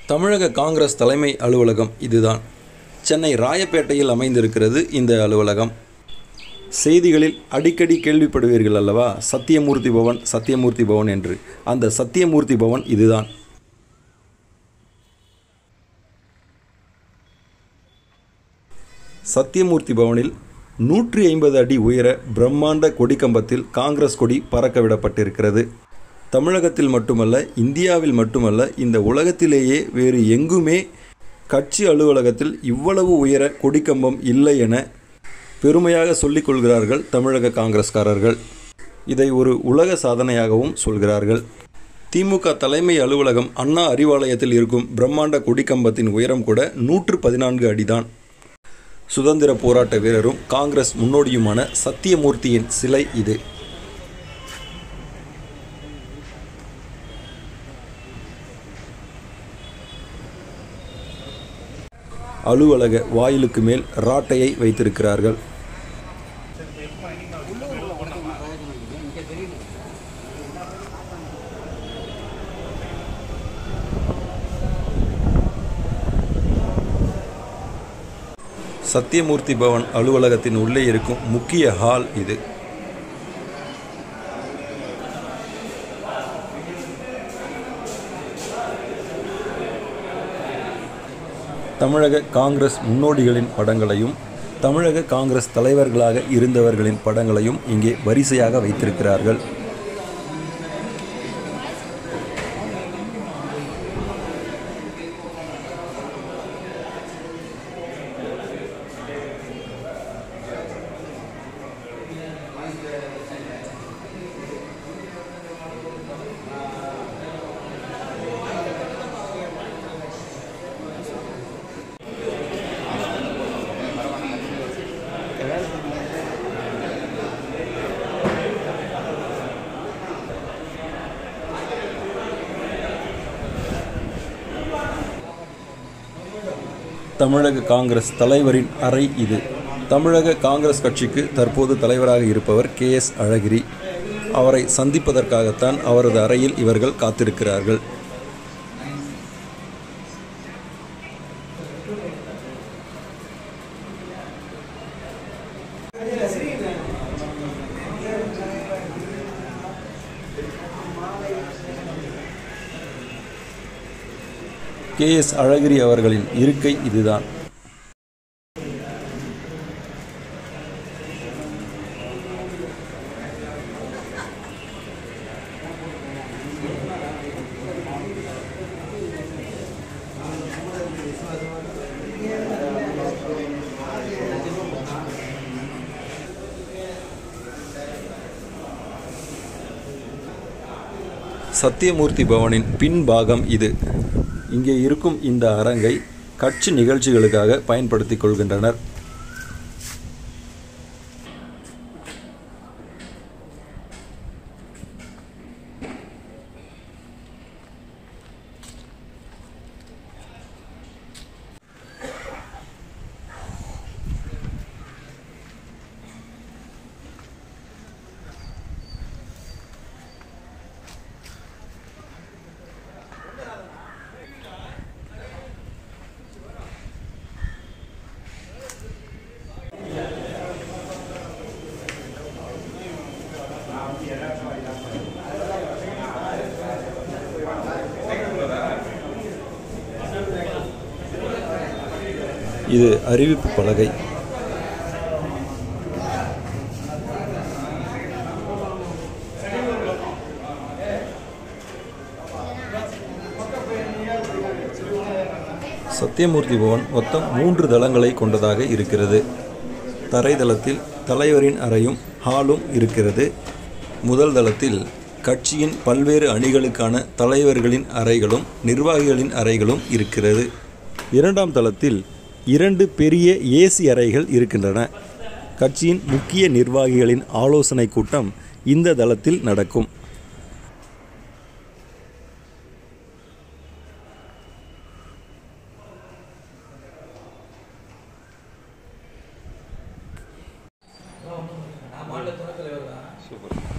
தமிழக காங்கிரஸ் தலைமை அலுவலகம் இதுதான் சென்னை ராயப்பேட்டையில் அமைந்திருக்கிறது இந்த அலுவலகம் செய்திகளில் அடிக்கடி கேள்விப்படுவீர்கள் அல்லவா சத்தியமூர்த்தி பவன் சத்தியமூர்த்தி பவன் என்று அந்த சத்தியமூர்த்தி பவன் இதுதான் சத்தியமூர்த்தி பவனில் நூற்றி ஐம்பது அடி உயர பிரம்மாண்ட கொடிக்கம்பத்தில் காங்கிரஸ் கொடி பறக்க விடப்பட்டிருக்கிறது தமிழகத்தில் மட்டுமல்ல இந்தியாவில் மட்டுமல்ல இந்த உலகத்திலேயே வேறு எங்குமே கட்சி அலுவலகத்தில் இவ்வளவு உயர கொடிக்கம்பம் இல்லை என பெருமையாக சொல்லிக் கொள்கிறார்கள் தமிழக காங்கிரஸ்காரர்கள் இதை ஒரு உலக சாதனையாகவும் சொல்கிறார்கள் திமுக தலைமை அலுவலகம் அண்ணா அறிவாலயத்தில் இருக்கும் பிரம்மாண்ட கொடிக்கம்பத்தின் உயரம் கூட நூற்று பதினான்கு அடிதான் சுதந்திர போராட்ட வீரரும் காங்கிரஸ் முன்னோடியுமான சத்தியமூர்த்தியின் சிலை இது அலுவலக வாயிலுக்கு மேல் ராட்டையை வைத்திருக்கிறார்கள் சத்தியமூர்த்தி பவன் அலுவலகத்தின் உள்ளே இருக்கும் முக்கிய ஹால் இது தமிழக காங்கிரஸ் முன்னோடிகளின் படங்களையும் தமிழக காங்கிரஸ் தலைவர்களாக இருந்தவர்களின் படங்களையும் இங்கே வரிசையாக வைத்திருக்கிறார்கள் தமிழக காங்கிரஸ் தலைவரின் அறை இது தமிழக காங்கிரஸ் கட்சிக்கு தற்போது தலைவராக இருப்பவர் கே எஸ் அழகிரி அவரை சந்திப்பதற்காகத்தான் அவரது அறையில் இவர்கள் காத்திருக்கிறார்கள் கே எஸ் அழகிரி அவர்களின் இருக்கை இதுதான் சத்தியமூர்த்தி பவனின் பின்பாகம் இது இங்கே இருக்கும் இந்த அரங்கை கட்சி நிகழ்ச்சிகளுக்காக பயன்படுத்திக் கொள்கின்றனர் இது அறிவிப்பு பலகை சத்தியமூர்த்தி பவன் மொத்தம் மூன்று தளங்களை கொண்டதாக இருக்கிறது தரைதளத்தில் தலைவரின் அறையும் ஹாலும் இருக்கிறது முதல் தளத்தில் கட்சியின் பல்வேறு அணிகளுக்கான தலைவர்களின் அறைகளும் நிர்வாகிகளின் அறைகளும் இருக்கிறது இரண்டாம் தளத்தில் இரண்டு பெரிய ஏசி அறைகள் இருக்கின்றன கட்சியின் முக்கிய நிர்வாகிகளின் ஆலோசனை கூட்டம் இந்த தளத்தில் நடக்கும் மாநில துணைத் தலைவர் தான்